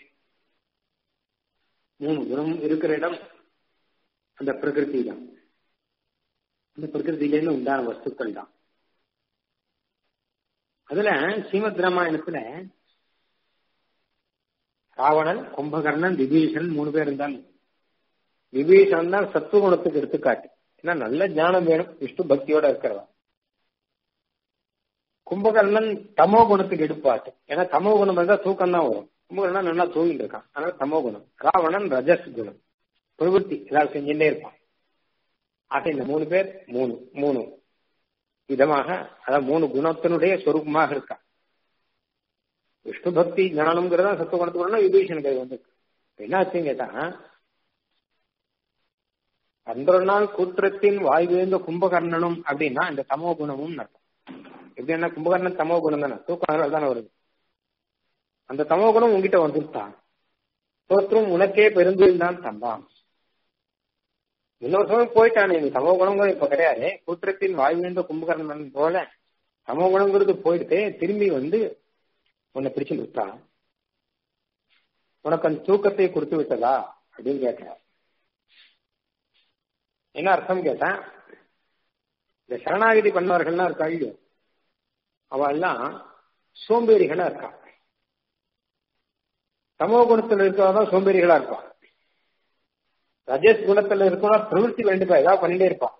B: மூணு குணம் இருக்கிற இடம் அந்த பிரகிருதி தான் அந்த பிரகிருதியிலேருந்து உண்டான வஸ்துக்கள் தான் அதுல ஸ்ரீமத் ராமாயணத்துல ராவணன் கும்பகர்ணன் விபீஷன் மூணு பேர் இருந்தாலும் விபீஷன் தான் சத்துவகுணத்துக்கு எடுத்துக்காட்டு ஏன்னா நல்ல ஞானம் வேணும் விஷ்ணு பக்தியோட இருக்கிறவன் கும்பகர்ணன் தமோ குணத்துக்கு எடுப்பாட்டு ஏன்னா தமோ குணம் இருந்தா தூக்கம் தான் வரும் கும்பகர்ணன் நல்லா தூங்கிட்டு இருக்கான் அதனால தமோ குணம் ராவணன் ரஜஸ் குணம் பிரவೃತ್ತಿ ஏதாவது செஞ்சுட்டே இருப்பான் ஆக இந்த மூணு பேர் மூணு மூணு விதமாக அதாவது மூணு குணத்தினுடைய சொரூபமாக இருக்கா விஷ்ணு பக்தி ஞானம்ங்கிறதா சத்துவ குணத்துக்கு விபீஷனுக்கு அது வந்திருக்கு என்னாச்சுன்னு கேட்டா பன்னிரண்டு நாள் கூற்றத்தின் வாய்வேந்த கும்பகர்ணனும் அப்படின்னா இந்த தமோ குணமும் அர்த்தம் எப்படி என்ன கும்பகர்ணன் தமோ குணம் தானே தூக்கம் தானே வருது அந்த தமோ குணம் உங்ககிட்ட வந்துட்டான் தோற்றும் உனக்கே பெருந்தில் தான் தந்தான் இன்னொரு சமயம் போயிட்டானே நீ தமோ குணங்கிறது இப்ப கிடையாது கூற்றத்தின் வாய்வேந்த கும்பகர்ணன் போல தமோ குணங்கிறது போயிட்டு திரும்பி வந்து உன்னை பிடிச்சு விட்டான் உனக்கு அந்த தூக்கத்தை கொடுத்து விட்டதா அப்படின்னு கேட்கிறார் என்ன அர்த்தம் கேட்டா இந்த சரணாகிதி பண்ணவர்கள்லாம் இருக்கா இல்லையோ அவ எல்லாம் சோம்பேறிகளா இருக்கா தமோ குணத்துல இருக்கிறவங்க சோம்பேறிகளா இருப்பான் ரஜஸ் குணத்துல இருக்கவங்க பிரவೃತ್ತಿ வேண்டிப்பா ஏதாவது பண்ணிட்டே இருப்பான்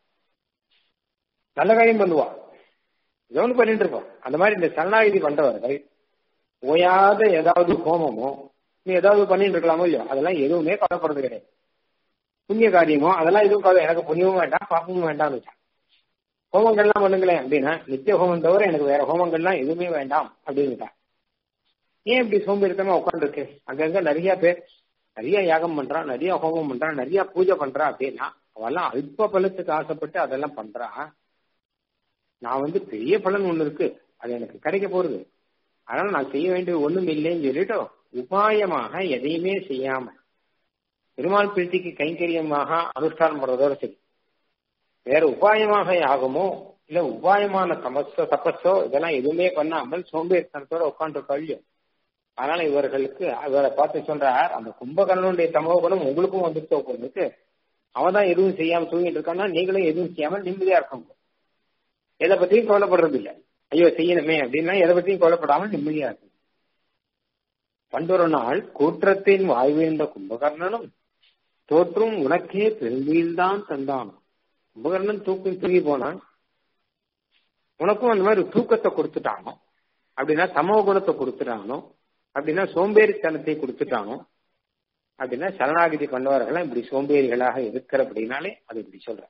B: நல்ல காரியம் பண்ணுவான் ஏதோ ஒன்று பண்ணிட்டு இருப்பான் அந்த மாதிரி இந்த சரணாகிதி பண்றவர்கள் ஓயாத ஏதாவது ஹோமமோ நீ ஏதாவது பண்ணிட்டு இருக்கலாமோ இல்லையோ அதெல்லாம் எதுவுமே கவலைப்படுறது கிடையாது புண்ணிய காரியமோ அதெல்லாம் எதுவும் கவலை எனக்கு புண்ணியமும் வேண்டாம் பாப்பமும் வேண்டாம்னு வச்சான் ஹோமங்கள்லாம் பண்ணுங்களேன் அப்படின்னா நித்திய ஹோமம் தவிர எனக்கு வேற ஹோமங்கள்லாம் எதுவுமே வேண்டாம் அப்படின்னுட்டான் ஏன் இப்படி சோம்பேறித்தனமா உட்காந்துருக்கு அங்கங்க நிறைய பேர் நிறைய யாகம் பண்றான் நிறைய ஹோமம் பண்றான் நிறைய பூஜை பண்றான் அப்படின்னா அவெல்லாம் அல்ப பலத்துக்கு ஆசைப்பட்டு அதெல்லாம் பண்றான் நான் வந்து பெரிய பலன் ஒண்ணு இருக்கு அது எனக்கு கிடைக்க போறது அதனால நான் செய்ய வேண்டியது ஒண்ணும் இல்லைன்னு சொல்லிட்டு உபாயமாக எதையுமே செய்யாம பெருமாள் பிரீத்திக்கு கைங்கரியமாக அனுஷ்டானம் பண்றதோட சரி வேற உபாயமாக யாகமோ இல்ல உபாயமான தமஸோ தப்பஸோ இதெல்லாம் எதுவுமே பண்ணாமல் சோம்பேறித்தனத்தோட உட்காந்து கழியோ அதனால இவர்களுக்கு இவரை பார்த்து சொல்றார் அந்த கும்பகர்ணனுடைய தமோகுணம் உங்களுக்கும் வந்துட்டு உங்களுக்கு அவன் தான் எதுவும் செய்யாம தூங்கிட்டு இருக்கான்னா நீங்களும் எதுவும் செய்யாம நிம்மதியா இருக்கணும் எதை பத்தியும் கவலைப்படுறது இல்லை ஐயோ செய்யணுமே அப்படின்னா எதை பத்தியும் கவலைப்படாமல் நிம்மதியா இருக்கும் பண்டொரு நாள் கூற்றத்தின் வாய்வேந்த கும்பகர்ணனும் தோற்றும் உனக்கே பெருந்தில்தான் தந்தானும் கும்பகர்ணன் தூக்கம் தூங்கி போனான் உனக்கும் அந்த மாதிரி தூக்கத்தை கொடுத்துட்டானோ அப்படின்னா சமோ குணத்தை கொடுத்துட்டானோ அப்படின்னா சோம்பேறித்தனத்தை கொடுத்துட்டானோ அப்படின்னா சரணாகிதி பண்ணவர்கள் இப்படி சோம்பேறிகளாக இருக்கிற அப்படின்னாலே அது இப்படி சொல்ற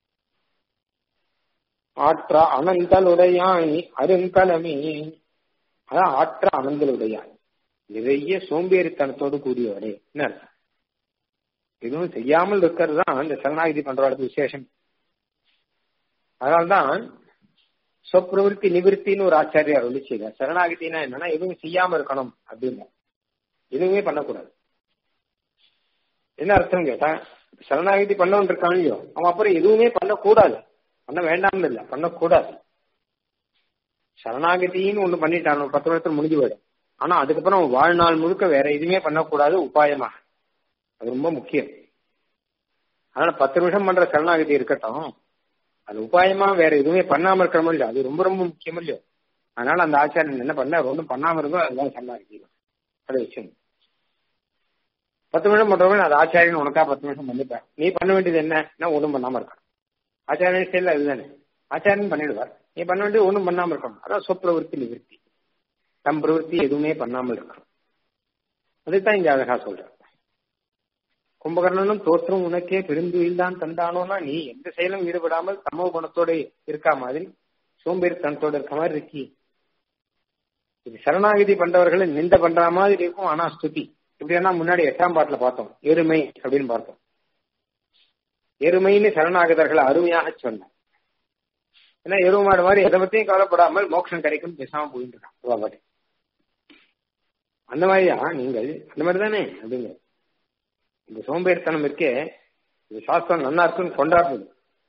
B: ஆற்ற அனந்தலுடையாய் அருங்கலமே அதான் ஆற்ற அனந்தலுடையாய் நிறைய சோம்பேறித்தனத்தோடு கூடியவரே என்ன அர்த்தம் எதுவும் செய்யாமல் இருக்கிறது தான் இந்த சரணாகிதி பண்றவர்களுக்கு விசேஷம் அதனால்தான் சொப்பிரவருத்தி நிவிருத்தின்னு ஒரு ஆச்சாரியார் சொல்லி செய்தார் சரணாகிதினா என்னன்னா எதுவும் செய்யாம இருக்கணும் அப்படின்னு எதுவுமே பண்ணக்கூடாது என்ன அர்த்தம் கேட்டா சரணாகிதி பண்ணவன் இருக்கான் இல்லையோ அவன் அப்புறம் எதுவுமே பண்ணக்கூடாது பண்ண வேண்டாம்னு இல்லை பண்ணக்கூடாது சரணாகதின்னு ஒண்ணு பண்ணிட்டான் ஒரு பத்து வருஷத்துல முடிஞ்சு போயிடும் ஆனா அதுக்கப்புறம் வாழ்நாள் முழுக்க வேற எதுவுமே பண்ணக்கூடாது உபாயமா அது ரொம்ப முக்கியம் அதனால பத்து நிமிஷம் பண்ற சரணாகதி இருக்கட்டும் அது உபாயமா வேற எதுவுமே பண்ணாம இருக்கணும் இல்லையோ அது ரொம்ப ரொம்ப முக்கியம் இல்லையோ அதனால அந்த ஆச்சாரியன் என்ன பண்ண ஒன்றும் பண்ணாம இருக்கோ அதெல்லாம் சம்பாதிக்கணும் அதை வச்சு பத்து நிமிஷம் பண்றவங்க அது ஆச்சாரியன் உனக்கா பத்து நிமிஷம் பண்ணிப்பேன் நீ பண்ண வேண்டியது என்ன ஒன்றும் பண்ணாம இருக்க ஆச்சாரியன் ஸ்டைல அதுதானே ஆச்சாரியன் பண்ணிடுவார் நீ பண்ண வேண்டியது ஒன்றும் பண்ணாம இருக்கணும் அதான் சொப்பிரவருத்தி நிவர்த்தி தம் பிரவருத்தி எதுவுமே பண்ணாமல் இருக்கணும் அதுதான் இங்க அழகா சொல்றேன் கும்பகர்ணனும் தோற்றம் உனக்கே பெருந்துயில் தான் தந்தானோனா நீ எந்த செயலும் ஈடுபடாமல் சமூக குணத்தோட இருக்கா மாதிரி சோம்பேறித்தனத்தோட இருக்க மாதிரி இருக்கி இது சரணாகதி பண்றவர்களை நிந்த பண்ற மாதிரி இருக்கும் ஆனா ஸ்துதி இப்படின்னா முன்னாடி எட்டாம் பாட்டுல பார்த்தோம் எருமை அப்படின்னு பார்த்தோம் எருமைன்னு சரணாகதர்களை அருமையாக சொன்னார் ஏன்னா எருமை மாடு மாதிரி எதை பத்தியும் கவலைப்படாமல் மோட்சம் கிடைக்கும் பேசாம போயிட்டு இருக்கான் அந்த மாதிரியா நீங்கள் அந்த மாதிரி தானே அப்படிங்க இந்த சோம்பேறித்தனம் இருக்கே இந்த சாஸ்திரம் நன்னா இருக்குன்னு கொண்டாடுறது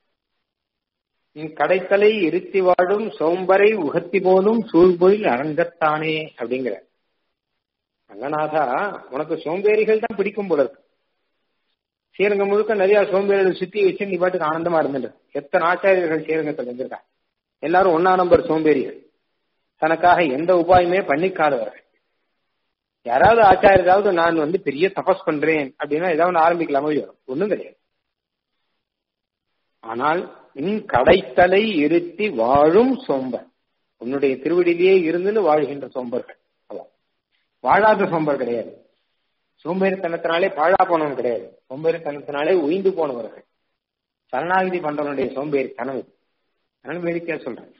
B: கடைத்தலை இருத்தி வாழும் சோம்பரை உகத்தி போலும் சூழ்பொழில் அரங்கத்தானே அப்படிங்கிற ரங்கநாதா உனக்கு சோம்பேறிகள் தான் பிடிக்கும் போல இருக்கு ஸ்ரீரங்கம் முழுக்க நிறைய சோம்பேறிகள் சுத்தி வச்சு நீ பாட்டுக்கு ஆனந்தமா இருந்துட்டு எத்தனை ஆச்சாரியர்கள் ஸ்ரீரங்கத்தில் இருந்திருக்காங்க எல்லாரும் ஒன்னா நம்பர் சோம்பேறிகள் தனக்காக எந்த உபாயமே பண்ணிக்காதவர்கள் யாராவது ஆச்சாரியாவது நான் வந்து பெரிய தபஸ் பண்றேன் அப்படின்னா ஏதாவது ஆரம்பிக்கலாமோ ஒண்ணும் கிடையாது ஆனால் இன் கடைத்தலை இருத்தி வாழும் சோம்பர் உன்னுடைய திருவடியிலேயே இருந்துன்னு வாழ்கின்ற சோம்பர்கள் வாழாத சோம்பர் கிடையாது சோம்பேறித்தனத்தினாலே பாழா போனவன் கிடையாது சோம்பேறித்தனத்தினாலே உயிந்து போனவர்கள் சரணாகிதி பண்றவனுடைய சோம்பேறித்தனம் இது அதனால வேடிக்கையா சொல்றேன்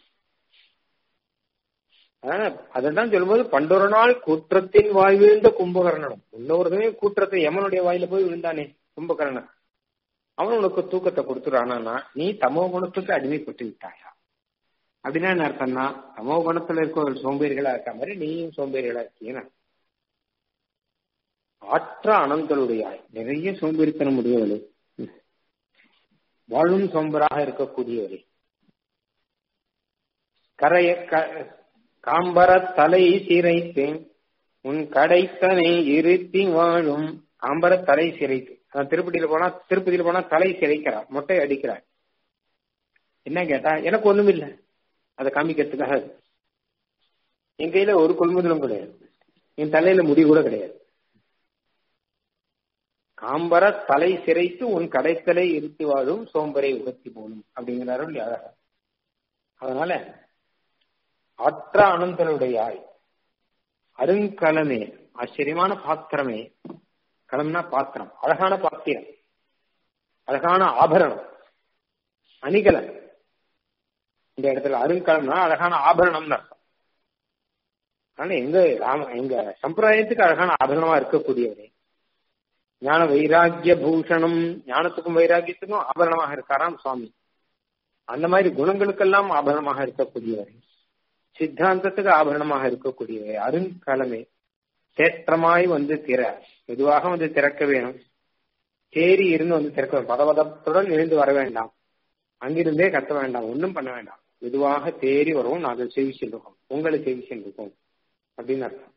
B: அதான் சொல்லும்போது பண்டொரு நாள் குற்றத்தின் வாய் வீழ்ந்த கும்பகர்ணனும் இன்னொருத்தமே கூற்றத்தை யமனுடைய வாயில போய் விழுந்தானே கும்பகர்ணன் அவன் உனக்கு தூக்கத்தை கொடுத்துறானா நீ தமோ குணத்துக்கு அடிமைப்பட்டு விட்டாயா அப்படின்னா என்ன அர்த்தம்னா தமோ குணத்துல இருக்க சோம்பேறிகளா இருக்க மாதிரி நீயும் சோம்பேறிகளா இருக்கீங்க ஆற்ற அனந்தலுடையாய் நிறைய சோம்பேறித்தனம் உடையவளே வாழும் சோம்பராக இருக்கக்கூடியவரே கரைய காம்பர தலை சிரைத்தேன் உன் கடைத்தனை இருத்தி வாழும் காம்பர தலை சிரைத்து திருப்பதியில போனா திருப்பதியில போனா தலை சிரைக்கிறார் மொட்டை அடிக்கிறார் என்ன கேட்டா எனக்கு ஒண்ணும் இல்லை அதை காமிக்கிறதுக்காக என் கையில ஒரு கொள்முதலும் கிடையாது என் தலையில முடி கூட கிடையாது காம்பர தலை சிரைத்து உன் கடைத்தலை இருத்தி வாழும் சோம்பரை உகத்தி போகணும் அப்படிங்கிறாரு அழகா அதனால அற்ற அனந்தனுடையாய் அருங்கலமே ஆச்சரியமான பாத்திரமே கலம்னா பாத்திரம் அழகான பாத்திரம் அழகான ஆபரணம் அணிகலன் இந்த இடத்துல அருங்கலம்னா அழகான ஆபரணம்னு அர்த்தம் ஆனா எங்க ராம எங்க சம்பிரதாயத்துக்கு அழகான ஆபரணமா இருக்கக்கூடியவரே ஞான வைராக்கிய பூஷணம் ஞானத்துக்கும் வைராக்கியத்துக்கும் ஆபரணமாக இருக்காராம் சுவாமி அந்த மாதிரி குணங்களுக்கெல்லாம் ஆபரணமாக இருக்கக்கூடியவரே சித்தாந்தத்துக்கு ஆபரணமாக இருக்கக்கூடியவை அருங்கலமே தேற்றமாய் வந்து திற மெதுவாக வந்து திறக்க வேணும் தேறி இருந்து வந்து திறக்க வேணும் பதபதத்துடன் எழுந்து வர வேண்டாம் அங்கிருந்தே கத்த வேண்டாம் ஒன்றும் பண்ண வேண்டாம் மெதுவாக தேறி வருவோம் நாங்கள் செவி சென்றிருக்கோம் உங்களை செவி சென்றிருக்கோம் அப்படின்னு அர்த்தம்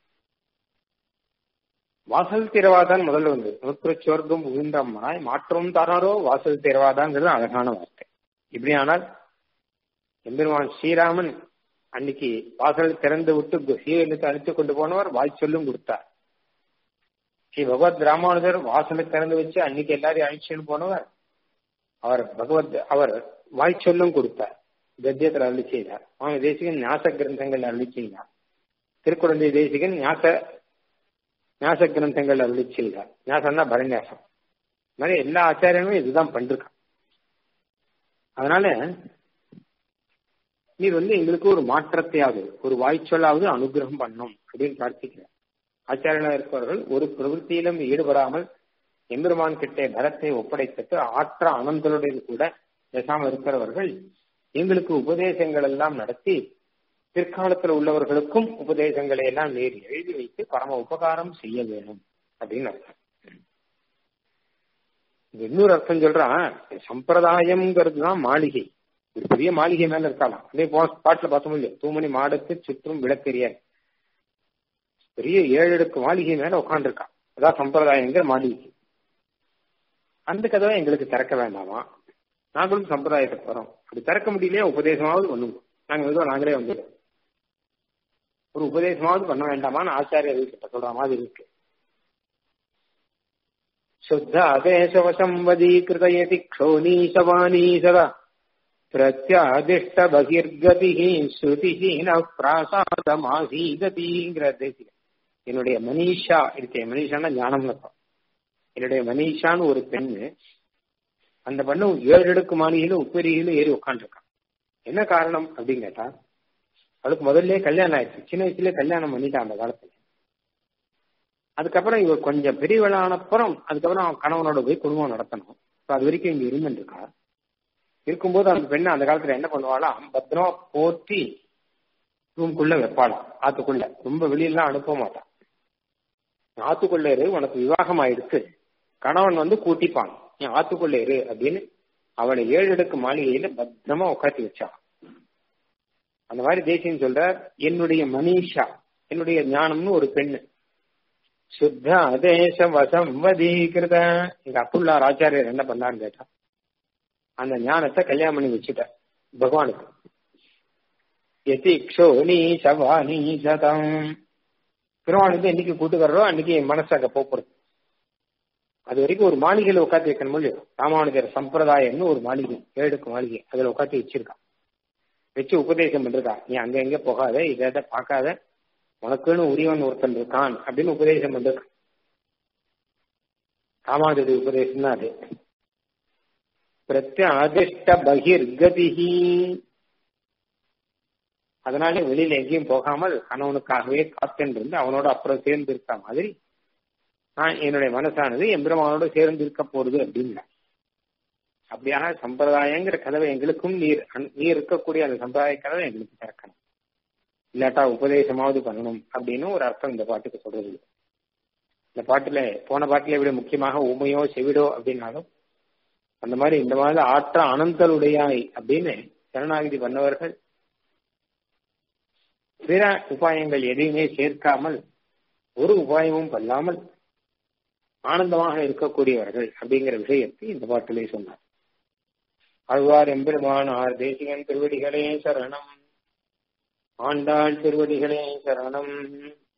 B: வாசல் திறவாதான் முதல்ல வந்து நூற்று சொர்க்கம் புகுந்தம்மாய் மாற்றம் தாராரோ வாசல் திறவாதாங்கிறது அழகான வார்த்தை இப்படியானால் எம்பெருமான் ஸ்ரீராமன் அன்னைக்கு வாசல் திறந்து விட்டு சீவனுக்கு அழைத்து கொண்டு போனவர் வாய் சொல்லும் கொடுத்தார் ஸ்ரீ பகவத் ராமானுஜர் வாசலை திறந்து வச்சு அன்னைக்கு எல்லாரையும் அழிச்சுன்னு போனவர் அவர் பகவத் அவர் வாய் சொல்லும் கொடுத்தார் கத்தியத்தில் அருளி செய்தார் சுவாமி தேசிகன் ஞாச கிரந்தங்கள் அருளி செய்தார் திருக்குழந்தை தேசிகன் ஞாச ஞாச கிரந்தங்கள் அருளி செய்தார் ஞாசம்னா பரநியாசம் மாதிரி எல்லா ஆச்சாரியனும் இதுதான் பண்ணிருக்கான் அதனால நீர் வந்து எங்களுக்கு ஒரு மாற்றத்தையாவது ஒரு வாய்ச்சொல்லாவது அனுகிரகம் பண்ணும் அப்படின்னு பிரார்த்திக்கிறார் ஆச்சாரியனாக இருப்பவர்கள் ஒரு பிரவൃத்தியிலும் ஈடுபடாமல் எம்பெருமான் கிட்டே பரத்தை ஒப்படைத்துட்டு ஆற்ற அனந்தலுடன் கூட பேசாம இருக்கிறவர்கள் எங்களுக்கு உபதேசங்கள் எல்லாம் நடத்தி பிற்காலத்தில் உள்ளவர்களுக்கும் உபதேசங்களை எல்லாம் நேர் எழுதி வைத்து பரம உபகாரம் செய்ய வேணும் அப்படின்னு அர்த்தம் இன்னொரு அர்த்தம் சொல்றான் சம்பிரதாயம்ங்கிறது தான் மாளிகை ஒரு பெரிய மாளிகை மேல இருக்கலாம் அதே போன பாட்டுல பார்த்தோம் இல்லையா தூமணி மாடத்து சுற்றும் விளக்கெரிய பெரிய ஏழு அடுக்கு மாளிகை மேல உட்காந்துருக்கான் அதான் சம்பிரதாயங்கிற மாளிகை அந்த கதவை எங்களுக்கு திறக்க வேண்டாமா நாங்களும் சம்பிரதாயத்தை போறோம் அப்படி திறக்க முடியலையா உபதேசமாவது ஒண்ணும் நாங்க ஏதோ நாங்களே வந்துடுவோம் ஒரு உபதேசமாவது பண்ண வேண்டாமான்னு ஆச்சாரியர் கிட்ட சொல்ற மாதிரி இருக்கு शुद्ध आदेशवसंवदीकृतयति क्षोणीशवाणी सदा பிரத்யாதிஷ்ட பகிர்கதிஹி ஸ்ருதிஹீன பிராசாதமாசீகதிங்கிறது என்னுடைய மனிஷா இருக்கே மனிஷான்னா ஞானம்னு அர்த்தம் என்னுடைய மனிஷான்னு ஒரு பெண்ணு அந்த பெண்ணு ஏழு அடுக்கு மாளிகையில உப்பெரியில ஏறி உட்காந்துருக்கான் என்ன காரணம் அப்படின்னு கேட்டா அவளுக்கு முதல்ல கல்யாணம் ஆயிடுச்சு சின்ன வயசுல கல்யாணம் பண்ணிட்டான் அந்த காலத்துல அதுக்கப்புறம் இவர் கொஞ்சம் பெரியவளானப்புறம் அதுக்கப்புறம் அவன் கணவனோட போய் குடும்பம் நடத்தணும் அது வரைக்கும் இங்க இருந்துட்டு இருக்கா இருக்கும்போது அந்த பெண்ணை அந்த காலத்துல என்ன பண்ணுவாளாம் பத்திரமா போற்றி ரூம்குள்ள வைப்பாளாம் ஆத்துக்குள்ள ரொம்ப வெளியெல்லாம் அனுப்ப மாட்டான் ஆத்துக்குள்ள இரு உனக்கு விவாகம் ஆயிடுச்சு கணவன் வந்து கூட்டிப்பான் நீ ஆத்துக்குள்ள இரு அப்படின்னு அவளை ஏழு அடுக்கு மாளிகையில பத்திரமா உட்காத்தி வச்சான் அந்த மாதிரி தேசியம் சொல்ற என்னுடைய மனிஷா என்னுடைய ஞானம்னு ஒரு பெண்ணு சுத்த அதேச வசம் வதீகிருத எங்க அப்புள்ளார் ஆச்சாரியர் என்ன பண்ணாருன்னு கேட்டா அந்த ஞானத்தை கல்யாணம் பண்ணி வச்சுட்டார் பகவானுக்கு எதிக்ஷோ நீ சவானி சதம் பெருமானுக்கு என்னைக்கு கூட்டுக்கிறோ அன்னைக்கு என் மனசு அங்க போறது அது வரைக்கும் ஒரு மாளிகையில உட்காந்து வைக்கணும் இல்லையோ ராமானுஜர் சம்பிரதாயம்னு ஒரு மாளிகை ஏழுக்கு மாளிகை அதுல உட்காந்து வச்சிருக்கான் வச்சு உபதேசம் பண்ணிருக்கா நீ அங்க எங்க போகாத இதை பார்க்காத உனக்குன்னு உரியவன் ஒருத்தன் இருக்கான் அப்படின்னு உபதேசம் பண்ணிருக்கான் ராமானுஜருடைய உபதேசம் தான் அது பிரத்யாதிஷ்ட பகிர்கதிஹி அதனால வெளியில எங்கேயும் போகாமல் கணவனுக்காகவே காத்திருந்து அவனோட அப்புறம் சேர்ந்து இருக்க மாதிரி நான் என்னுடைய மனசானது எம்பெருமானோட சேர்ந்து இருக்க போறது அப்படின்னா அப்படியாக சம்பிரதாயங்கிற கதவை எங்களுக்கும் நீர் நீர் இருக்கக்கூடிய அந்த சம்பிரதாய கதவை எங்களுக்கு திறக்கணும் இல்லாட்டா உபதேசமாவது பண்ணணும் அப்படின்னு ஒரு அர்த்தம் இந்த பாட்டுக்கு சொல்றது இந்த பாட்டுல போன பாட்டுல விட முக்கியமாக உமையோ செவிடோ அப்படின்னாலும் அந்த மாதிரி இந்த மாதிரி ஆற்ற அனந்தலுடையாய் அப்படின்னு சரணாகிதி பண்ணவர்கள் பிற உபாயங்கள் எதையுமே சேர்க்காமல் ஒரு உபாயமும் பண்ணாமல் ஆனந்தமாக இருக்கக்கூடியவர்கள் அப்படிங்கிற விஷயத்தை இந்த பாட்டிலே சொன்னார் அழ்வார் எம்பெருமானார் தேசிகன் திருவடிகளே சரணம் ஆண்டாள் திருவடிகளே சரணம்